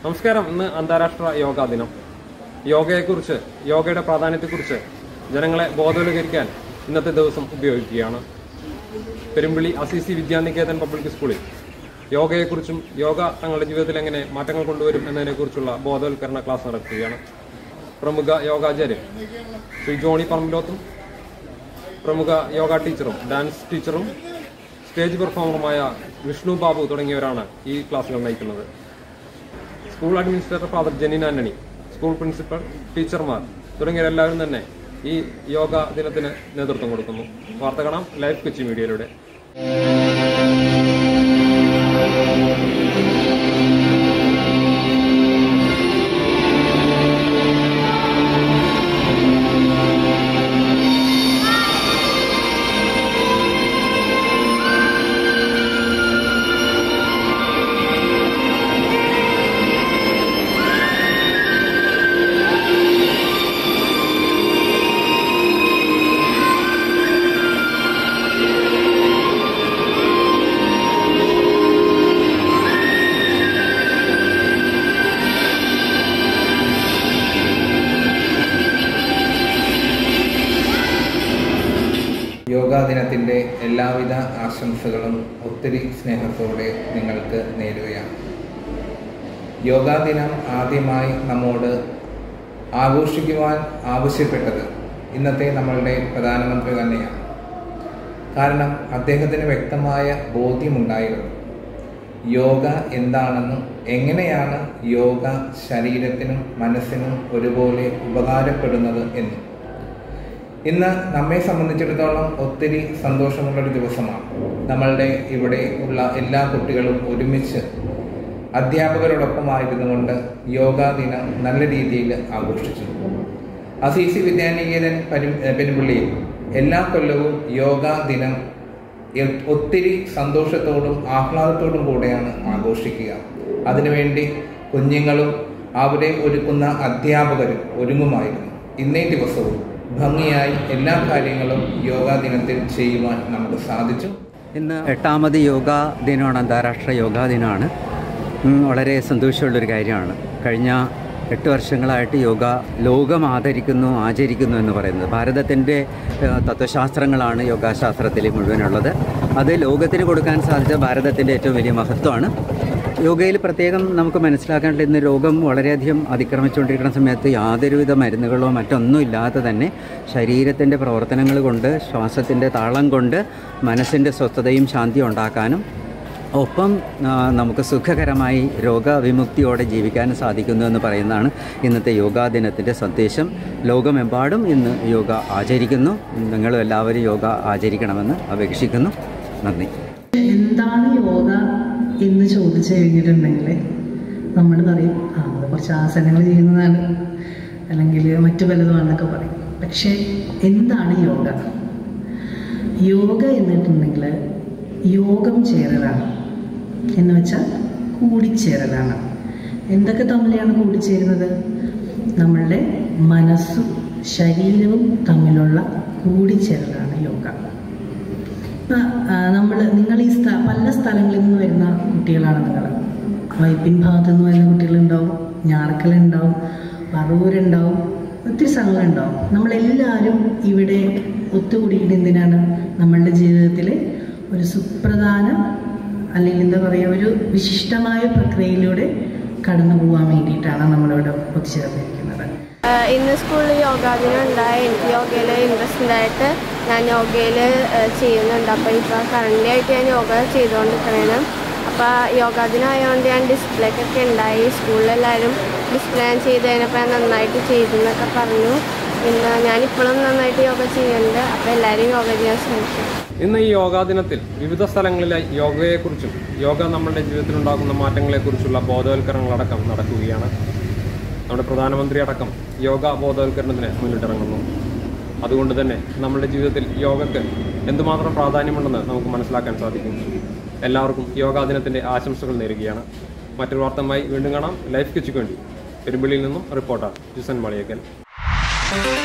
നമസ്കാരം ഇന്ന് അന്താരാഷ്ട്ര യോഗാ ദിനം യോഗയെക്കുറിച്ച് യോഗയുടെ പ്രാധാന്യത്തെക്കുറിച്ച് ജനങ്ങളെ ബോധവൽക്കരിക്കാൻ ഇന്നത്തെ ദിവസം ഉപയോഗിക്കുകയാണ് പെരുമ്പിളി അസിസി വിദ്യാനികേതൻ പബ്ലിക് സ്കൂളിൽ യോഗയെക്കുറിച്ചും യോഗ തങ്ങളുടെ ജീവിതത്തിൽ എങ്ങനെ മാറ്റങ്ങൾ കൊണ്ടുവരും എന്നതിനെക്കുറിച്ചുള്ള ബോധവൽക്കരണ ക്ലാസ് നടത്തുകയാണ് പ്രമുഖ യോഗാചാര്യൻ ശ്രീ ജോണി പറമ്പിലോത്തും പ്രമുഖ യോഗ ടീച്ചറും ഡാൻസ് ടീച്ചറും സ്റ്റേജ് പെർഫോമറുമായ വിഷ്ണു ബാബു തുടങ്ങിയവരാണ് ഈ ക്ലാസ്സുകൾ നയിക്കുന്നത് school administrator father Jenin Antony school principal ടീച്ചർമാർ തുടങ്ങിയവരെല്ലാവരും തന്നെ ഈ യോഗ ദിനത്തിന് നേതൃത്വം കൊടുക്കുന്നു വാർത്ത കാണാം ലൈവ് കൊച്ചി മീഡിയയിലൂടെ യോഗാ ദിനത്തിൻ്റെ എല്ലാവിധ ആശംസകളും ഒത്തിരി സ്നേഹത്തോടെ നിങ്ങൾക്ക് നേരുകയാണ് യോഗാ ദിനം ആദ്യമായി നമ്മോട് ആഘോഷിക്കുവാൻ ആവശ്യപ്പെട്ടത് ഇന്നത്തെ നമ്മളുടെ പ്രധാനമന്ത്രി തന്നെയാണ് കാരണം അദ്ദേഹത്തിന് വ്യക്തമായ ബോധ്യമുണ്ടായിരുന്നു യോഗ എന്താണെന്നും എങ്ങനെയാണ് യോഗ ശരീരത്തിനും മനസ്സിനും ഒരുപോലെ ഉപകാരപ്പെടുന്നത് എന്നും ഇന്ന് നമ്മെ സംബന്ധിച്ചിടത്തോളം ഒത്തിരി സന്തോഷമുള്ളൊരു ദിവസമാണ് നമ്മളുടെ ഇവിടെ ഉള്ള എല്ലാ കുട്ടികളും ഒരുമിച്ച് അധ്യാപകരോടൊപ്പമായിരുന്നു കൊണ്ട് യോഗാ ദിനം നല്ല രീതിയിൽ ആഘോഷിച്ചു അസീസി വിദ്യാനികേതൻ പരി പെരുമ്പള്ളിയിൽ എല്ലാ കൊല്ലവും യോഗാ ദിനം എ- ഒത്തിരി സന്തോഷത്തോടും ആഹ്ലാദത്തോടും കൂടെയാണ് ആഘോഷിക്കുക അതിനുവേണ്ടി കുഞ്ഞുങ്ങളും അവരെ ഒരുക്കുന്ന അധ്യാപകരും ഒരുങ്ങുമായിരുന്നു ഇന്നേ ദിവസവും ഭംഗിയായി എല്ലാ കാര്യങ്ങളും യോഗാ ദിനത്തിൽ ചെയ്യുവാൻ നമുക്ക് സാധിച്ചു ഇന്ന് എട്ടാമത് യോഗാ ദിനമാണ് അന്താരാഷ്ട്ര യോഗാ ദിനമാണ് ഉം, വളരെ സന്തോഷമുള്ളൊരു കാര്യമാണ് കഴിഞ്ഞ എട്ട് വർഷങ്ങളായിട്ട് യോഗ ലോകം ആദരിക്കുന്നു ആചരിക്കുന്നു എന്ന് പറയുന്നത് ഭാരതത്തിൻ്റെ ഏഹ്, തത്വശാസ്ത്രങ്ങളാണ് യോഗാശാസ്ത്രത്തിൽ മുഴുവനുള്ളത് അത് ലോകത്തിന് കൊടുക്കാൻ സാധിച്ച ഭാരതത്തിൻ്റെ ഏറ്റവും വലിയ മഹത്വമാണ് യോഗയിൽ പ്രത്യേകം നമുക്ക് മനസ്സിലാക്കേണ്ടത് ഇന്ന് രോഗം വളരെയധികം അതിക്രമിച്ചുകൊണ്ടിരിക്കുന്ന സമയത്ത് യാതൊരുവിധ മരുന്നുകളോ മറ്റൊന്നും ഇല്ലാതെ തന്നെ ശരീരത്തിൻ്റെ പ്രവർത്തനങ്ങൾ കൊണ്ട് ശ്വാസത്തിൻ്റെ താളം കൊണ്ട് മനസ്സിൻ്റെ സ്വസ്ഥതയും ശാന്തിയും ഉണ്ടാക്കാനും ഒപ്പം ആ, നമുക്ക് സുഖകരമായി രോഗവിമുക്തിയോടെ ജീവിക്കാനും സാധിക്കുന്നു എന്ന് പറയുന്നതാണ് ഇന്നത്തെ യോഗാ ദിനത്തിൻ്റെ സന്ദേശം ലോകമെമ്പാടും ഇന്ന് യോഗ ആചരിക്കുന്നു നിങ്ങളും എല്ലാവരും യോഗ ആചരിക്കണമെന്ന് അപേക്ഷിക്കുന്നു നന്ദി എന്താണ് യോഗ എന്ന് ചോദിച്ചു കഴിഞ്ഞിട്ടുണ്ടെങ്കിൽ നമ്മൾ പറയും ആ അത് കുറച്ച് ആസനങ്ങൾ ചെയ്യുന്നതാണ് അല്ലെങ്കിൽ മറ്റു പലതുമാണെന്നൊക്കെ പറയും പക്ഷേ എന്താണ് യോഗ യോഗ എന്നിട്ടുണ്ടെങ്കിൽ യോഗം ചേരലാണ് എന്ന് വെച്ചാൽ കൂടിച്ചേരലാണ് എന്തൊക്കെ തമ്മിലാണ് കൂടിച്ചേരുന്നത് നമ്മളുടെ മനസ്സും ശരീരവും തമ്മിലുള്ള കൂടിച്ചേരലാണ് യോഗ നമ്മൾ നിങ്ങൾ ഈ സ്ഥ പല സ്ഥലങ്ങളിൽ നിന്ന് വരുന്ന കുട്ടികളാണ് നിങ്ങൾ വൈപ്പിൻ ഭാഗത്തു നിന്ന് വരുന്ന കുട്ടികളുണ്ടാവും ഞാറക്കലുണ്ടാവും പറവൂരുണ്ടാവും ഒത്തിരി സ്ഥലങ്ങളുണ്ടാവും നമ്മളെല്ലാവരും ഇവിടെ ഒത്തുകൂടിയിട്ട് എന്തിനാണ് നമ്മളുടെ ജീവിതത്തിൽ ഒരു സുപ്രധാന അല്ലെങ്കിൽ എന്താ പറയുക ഒരു വിശിഷ്ടമായ പ്രക്രിയയിലൂടെ കടന്നു പോകാൻ വേണ്ടിയിട്ടാണ് നമ്മളിവിടെ ഒത്തുചേർന്നിരിക്കുന്നത് ആഹ് ഇന്ന് സ്കൂളിൽ യോഗാ ദിനം ഉണ്ടായ എനിക്ക് യോഗയിൽ ഇൻട്രസ്റ്റ് ഉണ്ടായിട്ട് ഞാൻ യോഗയിൽ ചെയ്യുന്നുണ്ട് അപ്പോൾ ഇപ്പോൾ കറൻ്റ് ആയിട്ട് ഞാൻ യോഗ ചെയ്തുകൊണ്ടിരിക്കണേന് അപ്പോൾ യോഗാ ദിനം ആയതുകൊണ്ട് ഞാൻ ഡിസ്പ്ലേക്കൊക്കെ ഉണ്ടായി സ്കൂളിലെല്ലാവരും ഡിസ്പ്ലേ ഞാൻ ചെയ്ത് കഴിഞ്ഞപ്പോൾ ഞാൻ നന്നായിട്ട് ചെയ്തു എന്നൊക്കെ പറഞ്ഞു പിന്നെ ഞാനിപ്പോഴും നന്നായിട്ട് യോഗ ചെയ്യുന്നുണ്ട് അപ്പോൾ എല്ലാവരും യോഗ ചെയ്യാൻ ശ്രമിക്കും ഇന്ന് ഈ യോഗാ ദിനത്തിൽ വിവിധ സ്ഥലങ്ങളിലായി യോഗയെക്കുറിച്ചും യോഗ നമ്മളുടെ ജീവിതത്തിൽ ഉണ്ടാക്കുന്ന മാറ്റങ്ങളെക്കുറിച്ചുള്ള ബോധവൽക്കരണങ്ങളടക്കം നടക്കുകയാണ് നമ്മുടെ പ്രധാനമന്ത്രി അടക്കം യോഗ ബോധവൽക്കരണത്തിന് മുന്നിട്ടിറങ്ങുന്നു അതുകൊണ്ട് തന്നെ നമ്മുടെ ജീവിതത്തിൽ യോഗയ്ക്ക് എന്തുമാത്രം പ്രാധാന്യമുണ്ടെന്ന് നമുക്ക് മനസ്സിലാക്കാൻ സാധിക്കും എല്ലാവർക്കും യോഗാ ദിനത്തിൻ്റെ ആശംസകൾ നേരുകയാണ് മറ്റൊരു വാർത്തയുമായി വീണ്ടും കാണാം ലൈഫ് കിച്ചുക്ക് വേണ്ടി പെരുമ്പള്ളിയിൽ നിന്നും റിപ്പോർട്ടർ ജുസൻ മളിയക്കൽ